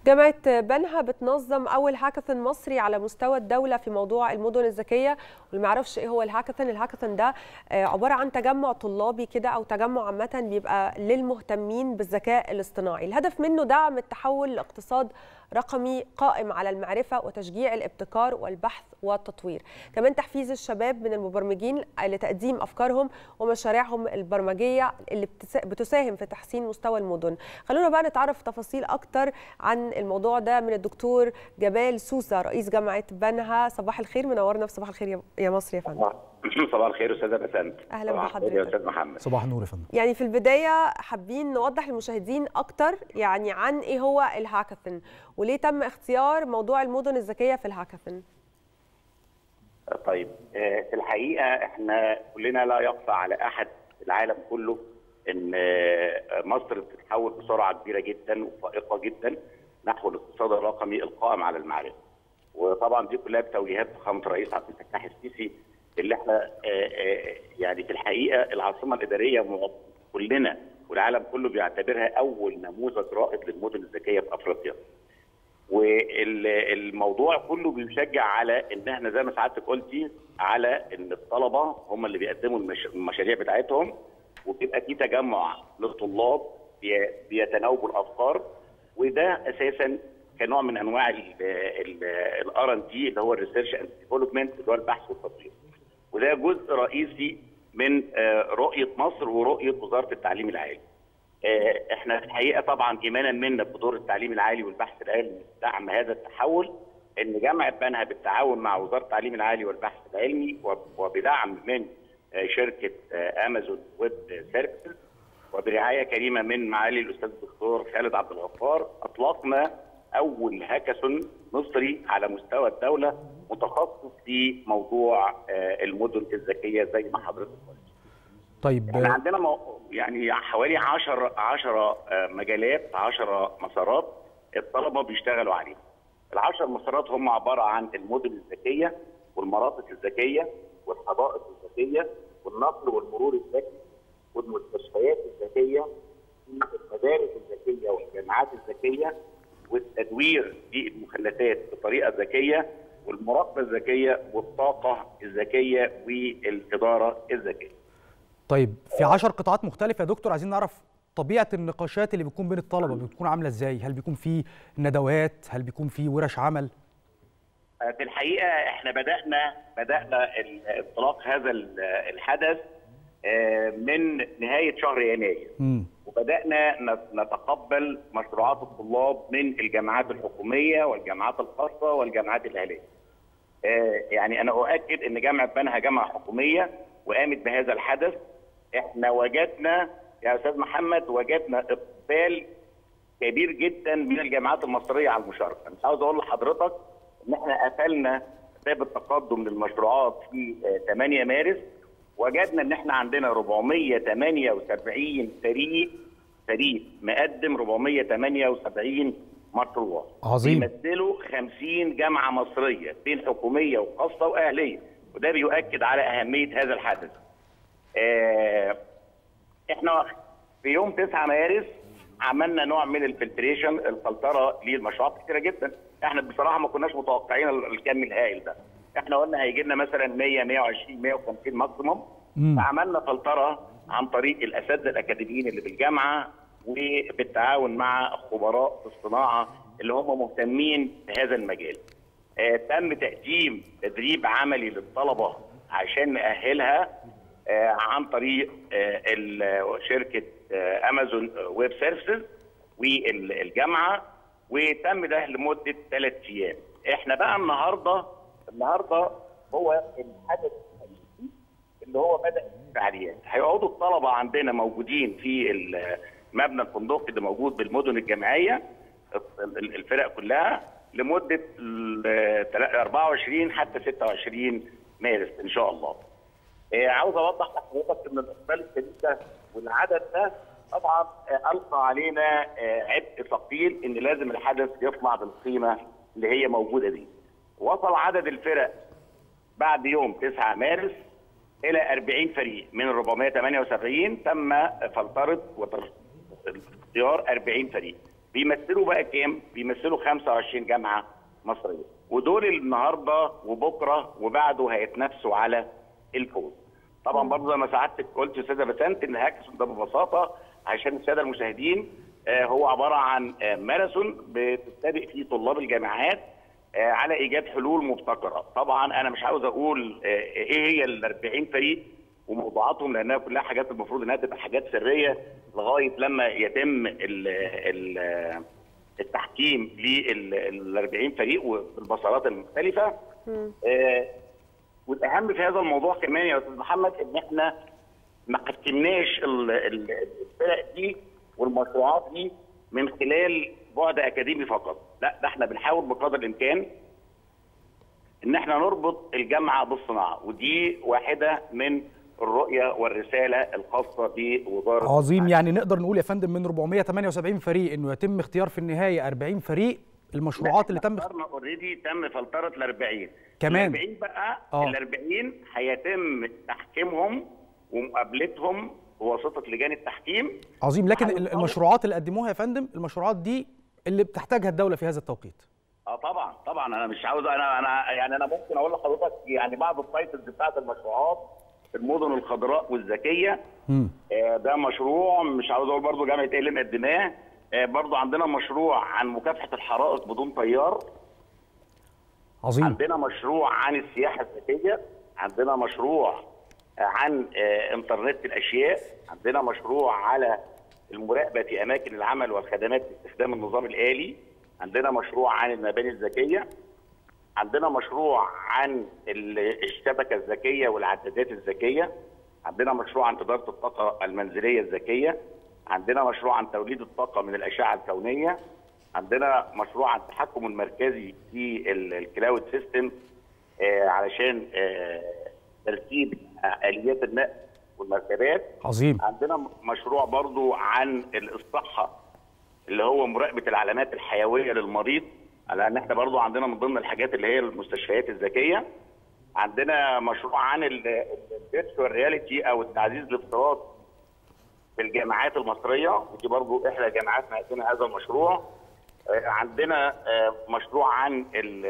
جامعة بنها بتنظم أول هاكاثون مصري على مستوى الدولة في موضوع المدن الذكية واللي ما يعرفش إيه هو الهاكاثون الهاكاثون ده عبارة عن تجمع طلابي كده أو تجمع عامة بيبقى للمهتمين بالذكاء الاصطناعي الهدف منه دعم التحول لاقتصاد رقمي قائم على المعرفة وتشجيع الابتكار والبحث والتطوير كمان تحفيز الشباب من المبرمجين لتقديم أفكارهم ومشاريعهم البرمجية اللي بتساهم في تحسين مستوى المدن خلونا بقى نتعرف تفاصيل أكتر عن الموضوع ده من الدكتور جبال سوسة رئيس جامعة بنها صباح الخير منورنا في صباح الخير يا مصر يا فندم صباح الخير استاذه بسنت اهلا بحضرتك يا استاذ محمد صباح النور يا فندم يعني في البدايه حابين نوضح للمشاهدين اكتر يعني عن ايه هو الهاكاثون وليه تم اختيار موضوع المدن الذكيه في الهاكاثون طيب في الحقيقه احنا كلنا لا يخفى على احد العالم كله ان مصر بتتحول بسرعه كبيره جدا وفائقه جدا نحو الاقتصاد الرقمي القائم على المعرفه وطبعا دي كلها بتوجيهات فخامه الرئيس عبد الفتاح السيسي اللي احنا يعني في الحقيقه العاصمه الاداريه كلنا والعالم كله بيعتبرها اول نموذج رائد للمدن الذكيه في افريقيا. والموضوع كله بيشجع على ان احنا زي ما سعادتك قلتي على ان الطلبه هم اللي بيقدموا المشاريع بتاعتهم وبيبقى في تجمع للطلاب بيتناوبوا الافكار وده اساسا كنوع من انواع الار ان دي اللي هو الريسيرش اند ديفلوبمنت اللي هو البحث والتطوير. وده جزء رئيسي من رؤيه مصر ورؤيه وزاره التعليم العالي. احنا في الحقيقه طبعا ايمانا منا بدور التعليم العالي والبحث العلمي دعم هذا التحول ان جامعه بنها بالتعاون مع وزاره التعليم العالي والبحث العلمي وبدعم من شركه امازون ويب سيرفيسز وبرعايه كريمه من معالي الاستاذ الدكتور خالد عبد الغفار اطلقنا اول هاكاثون مصري على مستوى الدوله متخصص في موضوع المدن الذكيه زي ما حضرتك قلت. طيب احنا عندنا مو... يعني حوالي 10 10 مجالات 10 مسارات الطلبه بيشتغلوا عليها. العشر مسارات هم عباره عن المدن الذكيه والمرافق الذكيه والحدائق الذكيه والنقل والمرور الذكي والمستشفيات الذكيه المدارس الذكيه والجامعات الذكيه والتدوير للمخلفات بطريقه ذكيه والمراقبه الذكيه والطاقه الذكيه والاداره الذكيه. طيب في 10 قطاعات مختلفه يا دكتور عايزين نعرف طبيعه النقاشات اللي بتكون بين الطلبه بتكون عامله ازاي؟ هل بيكون في ندوات؟ هل بيكون في ورش عمل؟ في الحقيقه احنا بدانا بدانا انطلاق هذا الحدث من نهايه شهر يناير وبدانا نتقبل مشروعات الطلاب من الجامعات الحكوميه والجامعات الخاصه والجامعات الاهليه. يعني انا اؤكد ان جامعه بنها جامعه حكوميه وقامت بهذا الحدث احنا وجدنا يا استاذ محمد وجدنا اقبال كبير جدا من الجامعات المصريه على المشاركه، مش عاوز اقول لحضرتك ان احنا قفلنا باب التقدم للمشروعات في 8 مارس وجدنا ان احنا عندنا 478 فريق فريق مقدم 478 مشروع عظيم بيمثلوا 50 جامعه مصريه بين حكوميه وخاصه واهليه وده بيؤكد على اهميه هذا الحدث. اه احنا في يوم 9 مارس عملنا نوع من الفلتريشن الفلتره للمشروعات كتيره جدا احنا بصراحه ما كناش متوقعين الكم الهائل ده احنا قلنا هيجي لنا مثلا 100 120 150 ماكسيموم فعملنا فلتره عن طريق الاساتذه الاكاديميين اللي بالجامعه وبالتعاون مع خبراء في الصناعه اللي هم مهتمين بهذا المجال. آه تم تقديم تدريب عملي للطلبه عشان نأهلها آه عن طريق آه شركه امازون ويب سيرفيسز والجامعه وتم ده لمده ثلاث ايام. احنا بقى النهارده النهارده هو الحدث اللي هو بدا الفعاليات هيقعدوا الطلبه عندنا موجودين في المبنى الفندقي اللي موجود بالمدن الجامعيه الفرق كلها لمده 24 حتى 26 مارس ان شاء الله. عاوز اوضح لحضرتك ان الاقبال الشديد ده والعدد ده طبعا القى علينا عبء ثقيل ان لازم الحدث يطلع بالقيمه اللي هي موجوده دي. وصل عدد الفرق بعد يوم 9 مارس الى 40 فريق من 478 تم فلتره واختيار 40 فريق بيمثلوا بقى كام؟ بيمثلوا 25 جامعه مصريه ودول النهارده وبكره وبعده هيتنافسوا على الفوز. طبعا برضه زي ما سعادتك قلت يا استاذه بسنت ان الهاكسون ده ببساطه عشان الساده المشاهدين آه هو عباره عن آه ماراثون بتستبق فيه طلاب الجامعات آه على ايجاد حلول مبتكره. طبعا انا مش عاوز اقول ايه هي ال 40 فريق وموضوعاتهم لانها كلها حاجات المفروض انها تبقى حاجات سريه لغايه لما يتم ال ال التحكيم لل 40 فريق والبصرات المختلفه آه والاهم في هذا الموضوع كمان يا استاذ محمد ان احنا ما حكمناش الفرق دي والمشروعات دي من خلال بعد اكاديمي فقط لا ده احنا بنحاول بقدر الامكان ان احنا نربط الجامعه بالصناعه ودي واحده من الرؤيه والرساله الخاصه بوزاره عظيم يعني نقدر نقول يا فندم من 478 فريق انه يتم اختيار في النهايه 40 فريق المشروعات اللي تم اختارنا اوريدي تم فلتره ال 40 كمان ال 40 بقى ال 40 هيتم تحكيمهم ومقابلتهم بواسطه لجان التحكيم عظيم لكن المشروعات اللي قدموها يا فندم المشروعات دي اللي بتحتاجها الدوله في هذا التوقيت اه طبعا طبعا انا مش عاوز انا انا يعني انا ممكن اقول لحضرتك يعني بعض التايتلز بتاعت المشروعات المدن الخضراء والذكيه آه ده مشروع مش عاوز اقول برضه جامعه ايه اللي مقدماه آه برضه عندنا مشروع عن مكافحه الحرائق بدون طيار عظيم عندنا مشروع عن السياحه الذكيه عندنا مشروع آه عن آه انترنت الاشياء عندنا مشروع على المراقبه في اماكن العمل والخدمات باستخدام النظام الالي عندنا مشروع عن المباني الذكيه عندنا مشروع عن الشبكه الذكيه والعدادات الذكيه عندنا مشروع عن اداره الطاقه المنزليه الذكيه عندنا مشروع عن توليد الطاقه من الاشعه الكونيه عندنا مشروع عن التحكم المركزي في الكلاود سيستم آه علشان آه ترتيب اليات النقل والمركبات عظيم عندنا مشروع برضو عن الصحه اللي هو مراقبه العلامات الحيويه للمريض لان احنا برضو عندنا من ضمن الحاجات اللي هي المستشفيات الذكيه عندنا مشروع عن الفيرتشوال رياليتي او التعزيز الافتراض في الجامعات المصريه ودي برضو احدى جامعاتنا عندنا هذا المشروع عندنا مشروع عن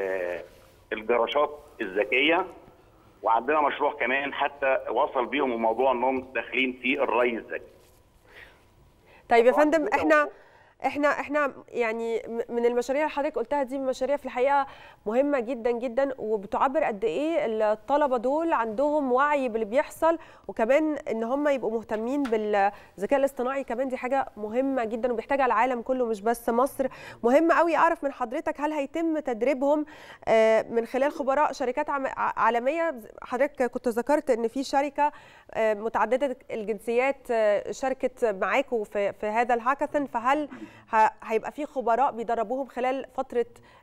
الجراشات الذكيه وعندنا مشروع كمان حتى وصل بيهم الموضوع انهم داخلين في الري الذكي طيب يا فندم احنا احنا احنا يعني من المشاريع اللي حضرتك قلتها دي مشاريع في الحقيقه مهمه جدا جدا وبتعبر قد ايه الطلبه دول عندهم وعي باللي بيحصل وكمان ان هم يبقوا مهتمين بالذكاء الاصطناعي كمان دي حاجه مهمه جدا وبيحتاجها العالم كله مش بس مصر مهم قوي اعرف من حضرتك هل هيتم تدريبهم من خلال خبراء شركات عالميه حضرتك كنت ذكرت ان في شركه متعدده الجنسيات شاركت معاكم في في هذا الهاكاثون فهل هيبقى في خبراء بيدربوهم خلال فتره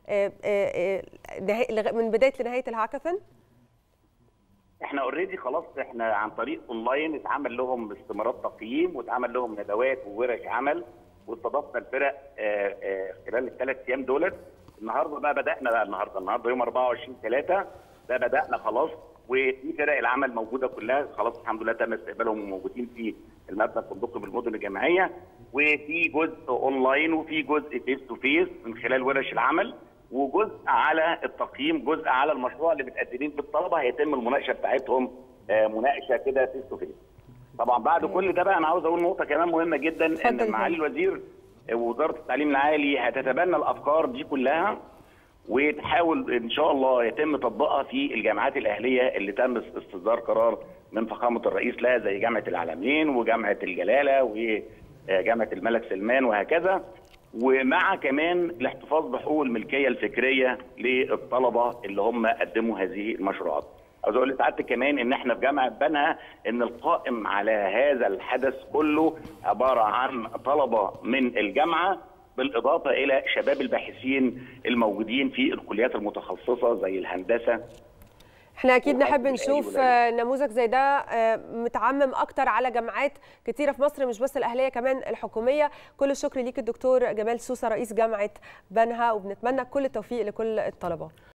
من بدايه لنهايه الهاكاثون؟ احنا اوريدي خلاص احنا عن طريق اونلاين اتعمل لهم استمارات تقييم واتعمل لهم ندوات وورش عمل واستضفنا الفرق خلال الثلاث ايام دولت النهارده بقى بدانا بقى النهارده النهارده يوم 24 3 ده بدانا خلاص وفي فرق العمل موجوده كلها خلاص الحمد لله تم استقبالهم وموجودين في المبنى الفندقي بالمدن الجامعيه وفي جزء اونلاين وفي جزء فيس تو فيس من خلال ورش العمل وجزء على التقييم جزء على المشروع اللي متقدمين في الطلبه هيتم المناقشه بتاعتهم مناقشه كده فيس تو فيس طبعا بعد كل ده بقى انا عاوز اقول نقطه كمان مهمه جدا ان معالي الوزير ووزاره التعليم العالي هتتبنى الافكار دي كلها وتحاول ان شاء الله يتم تطبيقها في الجامعات الاهليه اللي تم استصدار قرار من فخامه الرئيس لها زي جامعه العالمين وجامعه الجلاله وجامعه الملك سلمان وهكذا ومع كمان الاحتفاظ بحقوق الملكيه الفكريه للطلبه اللي هم قدموا هذه المشروعات. عاوز اقول لسعادتك كمان ان احنا في جامعه بنها ان القائم على هذا الحدث كله عباره عن طلبه من الجامعه بالاضافه الى شباب الباحثين الموجودين في الكليات المتخصصه زي الهندسه احنا اكيد نحب نشوف نموذج زي ده متعمم اكتر على جامعات كتيره في مصر مش بس الاهليه كمان الحكوميه كل الشكر ليك الدكتور جمال سوسه رئيس جامعه بنها وبنتمنى كل التوفيق لكل الطلبه